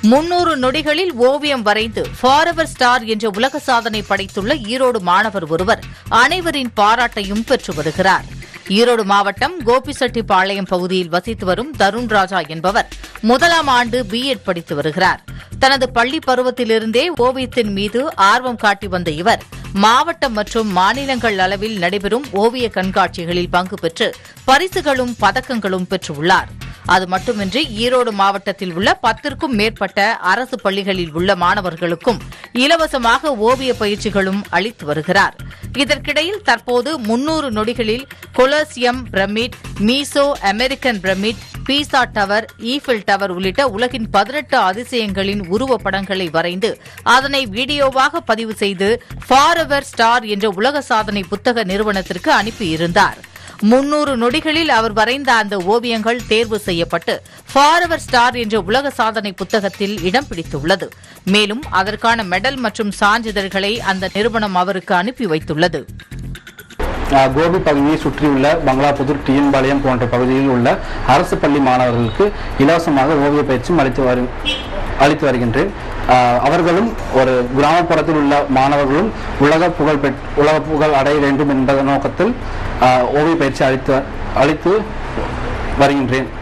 முன்னூறு நொடிகளில் ஓவியம் வரைந்து ஃபாரெவர் ஸ்டார் என்ற உலக சாதனை படைத்துள்ள ஈரோடு மாணவர் ஒருவர் அனைவரின் பாராட்டையும் பெற்று வருகிறார் ஈரோடு மாவட்டம் கோபிசெட்டிப்பாளையம் பகுதியில் வசித்து வரும் தருண் ராஜா என்பவர் முதலாம் ஆண்டு பிஎட் படித்து வருகிறார் தனது பள்ளி பருவத்திலிருந்தே ஓவியத்தின் மீது ஆர்வம் காட்டி வந்த இவர் மாவட்டம் மற்றும் மாநிலங்கள் அளவில் நடைபெறும் ஓவிய கண்காட்சிகளில் பங்கு பெற்று பரிசுகளும் பதக்கங்களும் பெற்றுள்ளார் அது மட்டுமின்றி ஈரோடு மாவட்டத்தில் உள்ள பத்திற்கும் மேற்பட்ட அரசு பள்ளிகளில் உள்ள மாணவர்களுக்கும் இலவசமாக ஓவிய பயிற்சிகளும் அளித்து வருகிறார் இதற்கிடையில் தற்போது முன்னூறு நொடிகளில் Colosseum pyramid Mesoamerican pyramid Pisa tower Eiffel tower உள்ளிட்ட உலகின் பதினெட்டு அதிசயங்களின் உருவப்படங்களை வரைந்து அதனை வீடியோவாக பதிவு செய்து ஃபாரெவர் ஸ்டார் என்ற உலக சாதனை புத்தக நிறுவனத்திற்கு அனுப்பியிருந்தார் முன்னூறு நொடிகளில் அவர் வரைந்த அந்த ஓவியங்கள் தேர்வு செய்யப்பட்டு ஃபாரெவர் ஸ்டார் என்ற உலக சாதனை புத்தகத்தில் இடம் பிடித்துள்ளது மேலும் அதற்கான மெடல் மற்றும் சான்றிதழ்களை அந்த நிறுவனம் அவருக்கு அனுப்பி வைத்துள்ளது அஹ், கோபி பகுதியை சுற்றியுள்ள பங்களாபுதூர் டிஎன்பாளையம் போன்ற பகுதியில் உள்ள அரசு பள்ளி மாணவர்களுக்கு இலவசமாக ஓவிய பயிற்சியும் அளித்து வரு அளித்து வருகின்றேன் அஹ், அவர்களும் ஒரு கிராமப்புறத்தில் உள்ள மாணவர்களும் உலக புகழ் பெற் உலக புகழ் அடைய வேண்டும் என்ற நோக்கத்தில் அஹ், ஓவிய பயிற்சி அளித்து அளித்து வருகின்றேன்